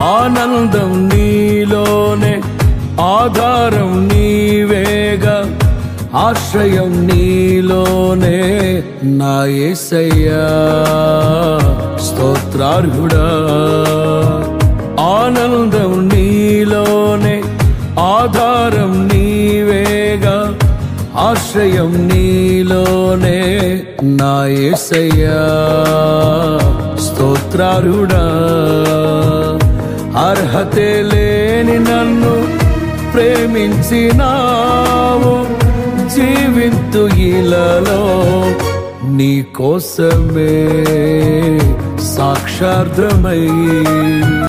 ఆనందం నీలోనే ఆధారం నీవేగా ఆశ్రయం నీలోనే నా యేసయ్యా స్తోత్రార్హుడా ఆనందం నీలోనే ఆధారం నీవేగా ఆశ్రయం నీలోనే నా యేసయ్యా స్తోత్రారుడా అర్హతే లేని నన్ను ప్రేమించినావు జీవింతు ఇలలో నీ కోసమే సాక్షార్థమై